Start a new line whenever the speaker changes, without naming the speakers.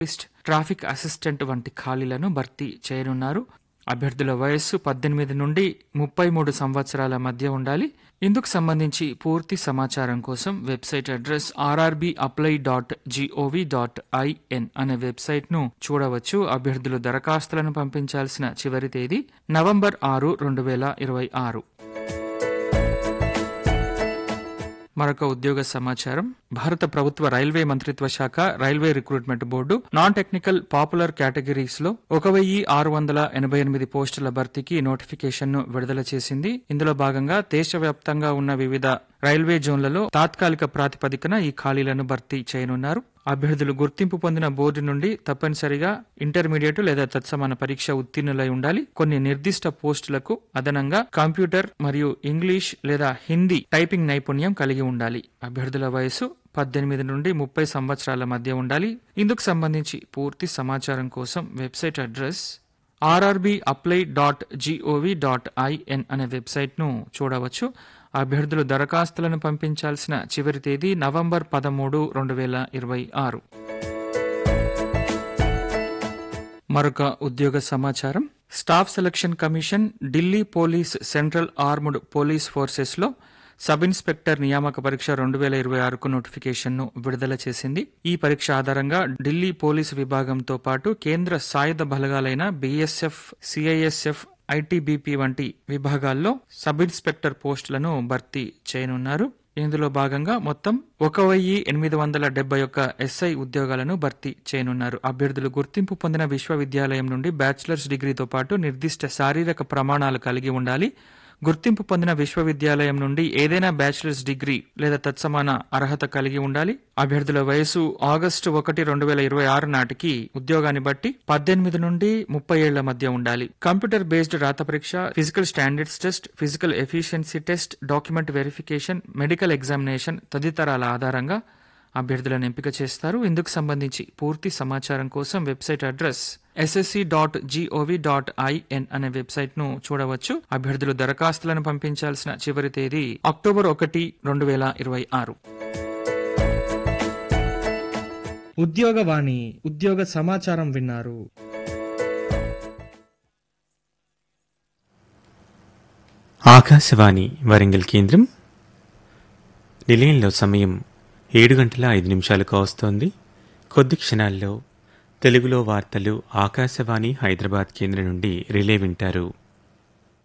list traffic assistant వంటి ఖాళీలను భర్తీ చేయనున్నారు అభ్యర్థుల వయస్సు పద్దెనిమిది నుండి ముప్పై మూడు సంవత్సరాల మధ్య ఉండాలి ఇందుకు సంబంధించి పూర్తి సమాచారం కోసం website address RRB apply dot GOV dot IN అనే వెబ్సైట్ను చూడవచ్చు అభ్యర్థులు దరఖాస్తులను పంపించాల్సిన చివరి తేదీ నవంబర్ ఆరు రెండు వేల ఇరవై ఆరు మరొక ఉద్యోగ సమాచారం భారత ప్రభుత్వ రైల్వే మంత్రిత్వ శాఖ railway recruitment board non technical popular categories లో ఒక వెయ్యి ఆరు వందల ఎనభై ఎనిమిది పోస్టుల భర్తీకి నోటిఫికేషన్ ను విడుదల చేసింది ఇందులో భాగంగా దేశవ్యాప్తంగా ఉన్న వివిధ రైల్వే జోన్లలో తాత్కాలిక ప్రాతిపదికన ఈ ఖాళీలను భర్తీ చేయనున్నారు అభ్యర్థులు గుర్తింపు పొందిన బోర్డు నుండి తప్పనిసరిగా ఇంటర్మీడియట్ లేదా తత్సమాన పరీక్ష ఉత్తీర్ణులై ఉండాలి కొన్ని నిర్దిష్ట పోస్టులకు అదనంగా కంప్యూటర్ మరియు ఇంగ్లీష్ లేదా హిందీ టైపింగ్ నైపుణ్యం కలిగి ఉండాలి అభ్యర్థుల వయసు పద్దెనిమిది నుండి ముప్పై సంవత్సరాల మధ్య ఉండాలి ఇందుకు సంబంధించి పూర్తి సమాచారం కోసం website address RRB apply dot GOV dot IN అనే వెబ్సైట్ను చూడవచ్చు అభ్యర్థులు దరఖాస్తులను పంపించాల్సిన చివరి తేదీ నవంబర్ పదమూడు రెండు వేల ఇరవై ఆరు మరొక ఉద్యోగ సమాచారం staff selection commission Delhi police central armed police forces లో సబ్ ఇన్స్పెక్టర్ నియామక పరీక్ష రెండు వేల ఇరవై ఆరుకు నోటిఫికేషన్ ను విడుదల చేసింది ఈ పరీక్ష ఆధారంగా ఢిల్లీ పోలీసు విభాగంతో పాటు కేంద్ర సాయుధ బలగాలైన బీఎస్ఎఫ్ సిఐఎస్ఎఫ్ ఐటీబీపీ వంటి విభాగాల్లో సబ్ ఇన్స్పెక్టర్ పోస్టులను భర్తీ చేయనున్నారు ఇందులో భాగంగా మొత్తం ఒక వెయ్యి ఎనిమిది వందల డెబ్బై ఒక్క ఎస్ఐ ఉద్యోగాలను భర్తీ చేయనున్నారు అభ్యర్థులు గుర్తింపు పొందిన విశ్వవిద్యాలయం నుండి బ్యాచిలర్స్ డిగ్రీతో పాటు నిర్దిష్ట శారీరక ప్రమాణాలు కలిగి ఉండాలి గుర్తింపు పొందిన విశ్వవిద్యాలయం నుండి ఏదైనా బ్యాచిలర్స్ డిగ్రీ లేదా తత్సమాన అర్హత కలిగి ఉండాలి అభ్యర్థుల వయసు ఆగస్టు ఒకటి రెండు వేల ఇరవై ఆరు నాటికి ఉద్యోగాన్ని బట్టి పద్దెనిమిది నుండి ముప్పై ఏళ్ల మధ్య ఉండాలి కంప్యూటర్ బేస్డ్ రాత పరీక్ష physical standards test physical efficiency test document verification medical examination తదితరాల ఆధారంగా అభ్యర్థులను ఎంపిక చేస్తారు ఇందుకు సంబంధించి పూర్తి సమాచారం కోసం website address SSC dot GOV dot IN అనే వెబ్సైట్ ను చూడవచ్చు అభ్యర్థులు దరఖాస్తులను పంపించాల్సిన చివరి తేదీ అక్టోబర్ ఒకటి రెండు వేల ఇరవై ఆరు
ఉద్యోగవాణి ఉద్యోగ సమాచారం విన్నారు
ఆకాశవాణి వరంగల్ కేంద్రం నిలయంలో సమయం ఏడు గంటల ఐదు నిమిషాలకు వస్తోంది కొద్ది క్షణాల్లో తెలుగులో వార్తలు ఆకాశవాణి హైదరాబాద్ కేంద్రం నుండి రిలే వింటారు